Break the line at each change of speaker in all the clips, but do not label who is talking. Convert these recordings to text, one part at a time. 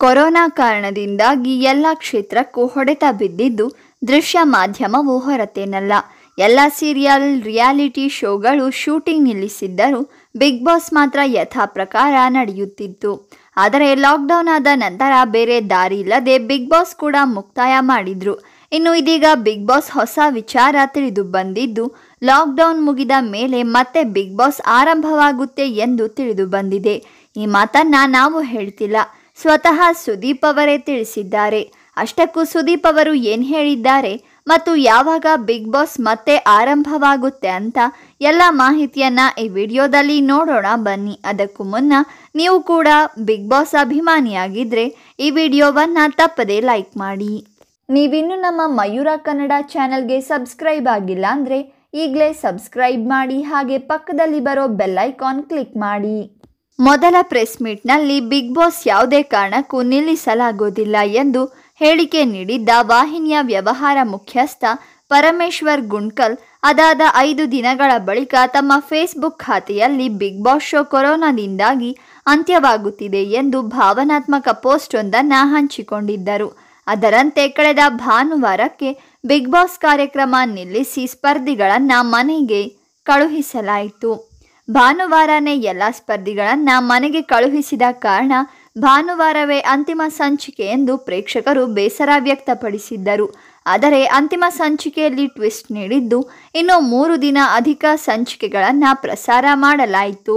corona ಕಾರಣದಿಂದಾಗಿ ಎಲ್ಲ ಕ್ಷೇತ್ರಕ್ಕೂ ಹೊಡೆತ ಬಿದ್ದಿದ್ದು ದೃಶ್ಯ ಮಾಧ್ಯಮವು ಹೊರತೇನಲ್ಲ ಎಲ್ಲ ಸೀರಿಯಲ್ ರಿಯಾಲಿಟಿ ಶೋಗಳು ಶೂಟಿಂಗ್ ನಿಲ್ಲಿಸಿದ್ದರೂ ಬಿಗ್ ಬಾಸ್ ಮಾತ್ರ ಯಥಾ ಪ್ರಕಾರ ನಡೆಯುತ್ತಿತ್ತು ಆದರೆ ಲಾಕ್ಡೌನ್ ಆದ ನಂತರ ಬೇರೆ ದಾರಿ ಇಲ್ಲದೆ ಬಿಗ್ ಬಾಸ್ ಕೂಡ ಮುಕ್ತಾಯ ಮಾಡಿದ್ರು ಇನ್ನು ಇದೀಗ ಬಿಗ್ ಬಾಸ್ ಹೊಸ ವಿಚಾರ ತಿಳಿದು ಬಂದಿದ್ದು ಲಾಕ್ಡೌನ್ ಮುಗಿದ ಮೇಲೆ ಮತ್ತೆ ಬಿಗ್ ಬಾಸ್ ಆರಂಭವಾಗುತ್ತೆ ಎಂದು ತಿಳಿದು ಬಂದಿದೆ ಈ ಮಾತನ್ನ ನಾವು ಹೇಳ್ತಿಲ್ಲ ಸ್ವತಃ ಸುದೀಪ್ ಅವರೇ ತಿಳಿಸಿದ್ದಾರೆ ಅಷ್ಟಕ್ಕೂ ಸುದೀಪ್ ಅವರು ಏನು ಹೇಳಿದ್ದಾರೆ ಮತ್ತು ಯಾವಾಗ ಬಿಗ್ ಬಾಸ್ ಮತ್ತೆ ಆರಂಭವಾಗುತ್ತೆ ಅಂತ ಎಲ್ಲ ಮಾಹಿತಿಯನ್ನ ಈ ವಿಡಿಯೋದಲ್ಲಿ ನೋಡೋಣ ಬನ್ನಿ ಅದಕ್ಕೂ ಮುನ್ನ ನೀವು ಕೂಡ ಬಿಗ್ ಬಾಸ್ ಅಭಿಮಾನಿಯಾಗಿದ್ರೆ ಈ ವಿಡಿಯೋವನ್ನ ತಪ್ಪದೇ ಲೈಕ್ ಮಾಡಿ ನೀವಿನ್ನು ನಮ್ಮ ಮಯೂರ ಕನ್ನಡ ಚಾನೆಲ್ಗೆ ಸಬ್ಸ್ಕ್ರೈಬ್ ಆಗಿಲ್ಲ ಅಂದರೆ ಈಗಲೇ ಸಬ್ಸ್ಕ್ರೈಬ್ ಮಾಡಿ ಹಾಗೆ ಪಕ್ಕದಲ್ಲಿ ಬರೋ ಬೆಲ್ ಐಕಾನ್ ಕ್ಲಿಕ್ ಮಾಡಿ ಮೊದಲ ಪ್ರೆಸ್ ಮೀಟ್ನಲ್ಲಿ ಬಿಗ್ ಬಾಸ್ ಯಾವುದೇ ಕಾರಣಕ್ಕೂ ನಿಲ್ಲಿಸಲಾಗೋದಿಲ್ಲ ಎಂದು ಹೇಳಿಕೆ ನೀಡಿದ್ದ ವಾಹಿನಿಯ ವ್ಯವಹಾರ ಮುಖ್ಯಸ್ಥ ಪರಮೇಶ್ವರ್ ಗುಂಡ್ಕಲ್ ಅದಾದ ಐದು ದಿನಗಳ ಬಳಿಕ ತಮ್ಮ ಫೇಸ್ಬುಕ್ ಖಾತೆಯಲ್ಲಿ ಬಿಗ್ ಬಾಸ್ ಶೋ ಕೊರೋನಾದಿಂದಾಗಿ ಅಂತ್ಯವಾಗುತ್ತಿದೆ ಎಂದು ಭಾವನಾತ್ಮಕ ಪೋಸ್ಟ್ ಒಂದನ್ನು ಹಂಚಿಕೊಂಡಿದ್ದರು ಅದರಂತೆ ಕಳೆದ ಭಾನುವಾರಕ್ಕೆ ಬಿಗ್ ಬಾಸ್ ಕಾರ್ಯಕ್ರಮ ನಿಲ್ಲಿಸಿ ಸ್ಪರ್ಧಿಗಳನ್ನು ಮನೆಗೆ ಕಳುಹಿಸಲಾಯಿತು ಭಾನುವಾರನೇ ಎಲ್ಲ ಸ್ಪರ್ಧಿಗಳನ್ನು ಮನೆಗೆ ಕಳುಹಿಸಿದ ಕಾರಣ ಭಾನುವಾರವೇ ಅಂತಿಮ ಸಂಚಿಕೆ ಎಂದು ಪ್ರೇಕ್ಷಕರು ಬೇಸರ ವ್ಯಕ್ತಪಡಿಸಿದ್ದರು ಆದರೆ ಅಂತಿಮ ಸಂಚಿಕೆಯಲ್ಲಿ ಟ್ವಿಸ್ಟ್ ನೀಡಿದ್ದು ಇನ್ನು ಮೂರು ದಿನ ಅಧಿಕ ಸಂಚಿಕೆಗಳನ್ನು ಪ್ರಸಾರ ಮಾಡಲಾಯಿತು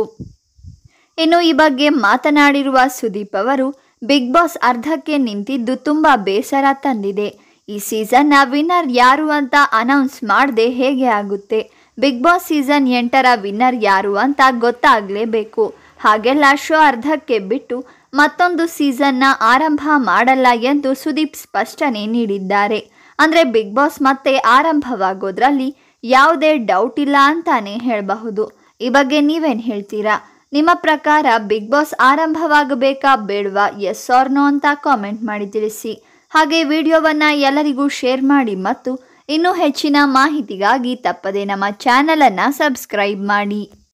ಇನ್ನು ಈ ಬಗ್ಗೆ ಮಾತನಾಡಿರುವ ಸುದೀಪ್ ಅವರು ಬಿಗ್ ಬಾಸ್ ಅರ್ಧಕ್ಕೆ ನಿಂತಿದ್ದು ತುಂಬ ಬೇಸರ ತಂದಿದೆ ಈ ಸೀಸನ್ನ ವಿನ್ನರ್ ಯಾರು ಅಂತ ಅನೌನ್ಸ್ ಮಾಡದೆ ಹೇಗೆ ಆಗುತ್ತೆ ಬಿಗ್ ಬಾಸ್ ಸೀಸನ್ ಎಂಟರ ವಿನ್ನರ್ ಯಾರು ಅಂತ ಗೊತ್ತಾಗಲೇಬೇಕು ಹಾಗೆಲ್ಲ ಶೋ ಅರ್ಧಕ್ಕೆ ಬಿಟ್ಟು ಮತ್ತೊಂದು ಸೀಸನ್ನ ಆರಂಭ ಮಾಡಲ್ಲ ಎಂದು ಸುದೀಪ್ ಸ್ಪಷ್ಟನೆ ನೀಡಿದ್ದಾರೆ ಅಂದರೆ ಬಿಗ್ ಬಾಸ್ ಮತ್ತೆ ಆರಂಭವಾಗೋದ್ರಲ್ಲಿ ಯಾವುದೇ ಡೌಟ್ ಇಲ್ಲ ಅಂತಾನೆ ಹೇಳಬಹುದು ಈ ಬಗ್ಗೆ ನೀವೇನು ಹೇಳ್ತೀರಾ ನಿಮ್ಮ ಪ್ರಕಾರ ಬಿಗ್ ಬಾಸ್ ಆರಂಭವಾಗಬೇಕಾ ಬೇಡವಾ ಎಸ್ ಆರ್ ನೋ ಅಂತ ಕಾಮೆಂಟ್ ಮಾಡಿ ತಿಳಿಸಿ ಹಾಗೆ ವಿಡಿಯೋವನ್ನು ಎಲ್ಲರಿಗೂ ಶೇರ್ ಮಾಡಿ ಮತ್ತು ಇನ್ನೂ ಹೆಚ್ಚಿನ ಮಾಹಿತಿಗಾಗಿ ತಪ್ಪದೆ ನಮ್ಮ ಚಾನಲನ್ನು ಸಬ್ಸ್ಕ್ರೈಬ್ ಮಾಡಿ